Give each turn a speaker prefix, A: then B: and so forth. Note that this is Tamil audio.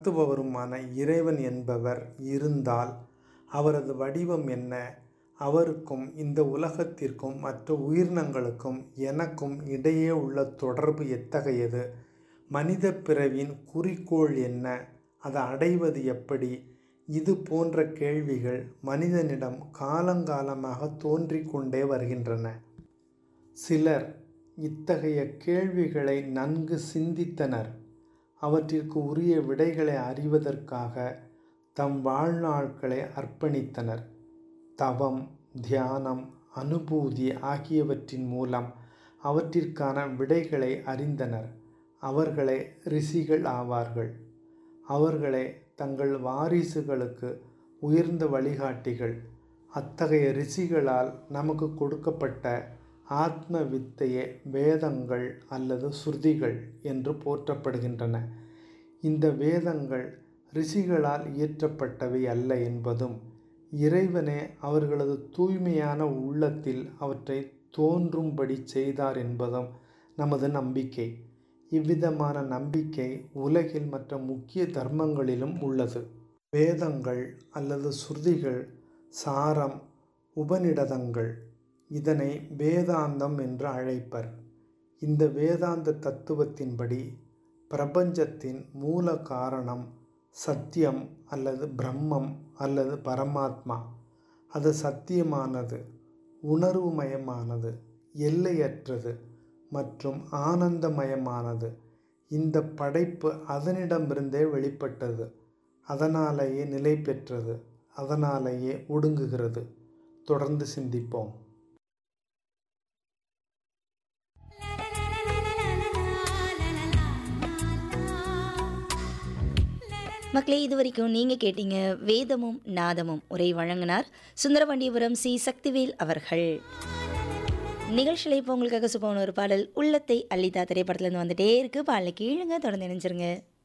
A: நடத்துபவருமான இறைவன் என்பவர் இருந்தால் அவரது வடிவம் என்ன அவருக்கும் இந்த உலகத்திற்கும் மற்ற உயிரினங்களுக்கும் எனக்கும் இடையே உள்ள தொடர்பு எத்தகையது மனித பிறவின் குறிக்கோள் என்ன அதை அடைவது எப்படி இது போன்ற கேள்விகள் மனிதனிடம் காலங்காலமாக தோன்றிக் கொண்டே வருகின்றன சிலர் இத்தகைய கேள்விகளை நன்கு சிந்தித்தனர் அவற்றிற்கு உரிய விடைகளை அறிவதற்காக தம் வாழ்நாட்களை அர்ப்பணித்தனர் தவம் தியானம் அனுபூதி ஆகியவற்றின் மூலம் அவற்றிற்கான விடைகளை அறிந்தனர் அவர்களே ரிஷிகள் ஆவார்கள் அவர்களே தங்கள் வாரிசுகளுக்கு உயர்ந்த வழிகாட்டிகள் அத்தகைய ரிஷிகளால் நமக்கு கொடுக்கப்பட்ட ஆத்ம வித்தையே வேதங்கள் அல்லது ஸ்ருதிகள் என்று போற்றப்படுகின்றன இந்த வேதங்கள் ரிஷிகளால் இயற்றப்பட்டவை அல்ல என்பதும் இறைவனே அவர்களது தூய்மையான உள்ளத்தில் அவற்றை தோன்றும்படி செய்தார் என்பதும் நமது நம்பிக்கை இவ்விதமான நம்பிக்கை உலகில் மற்ற முக்கிய தர்மங்களிலும் உள்ளது வேதங்கள் அல்லது ஸ்ருதிகள் சாரம் உபநிடதங்கள் இதனை வேதாந்தம் என்று அழைப்பர் இந்த வேதாந்த தத்துவத்தின்படி பிரபஞ்சத்தின் மூல காரணம் சத்தியம் அல்லது பிரம்மம் அல்லது பரமாத்மா அது சத்தியமானது உணர்வுமயமானது எல்லையற்றது மற்றும் ஆனந்தமயமானது இந்த படைப்பு அதனிடமிருந்தே வெளிப்பட்டது அதனாலேயே நிலை பெற்றது அதனாலேயே ஒடுங்குகிறது தொடர்ந்து சிந்திப்போம்
B: மக்களே இது வரைக்கும் நீங்கள் கேட்டீங்க வேதமும் நாதமும் உரை வழங்கினார் சுந்தரவண்டியபுரம் சி சக்திவேல் அவர்கள் நிகழ்ச்சியில் இப்போ உங்களுக்காக சுப்பவன ஒரு பாடல் உள்ளத்தை அள்ளிதா திரைப்படத்துலேருந்து வந்துட்டே இருக்கு பாடலை கீழுங்க தொடர்ந்து நினைச்சிருங்க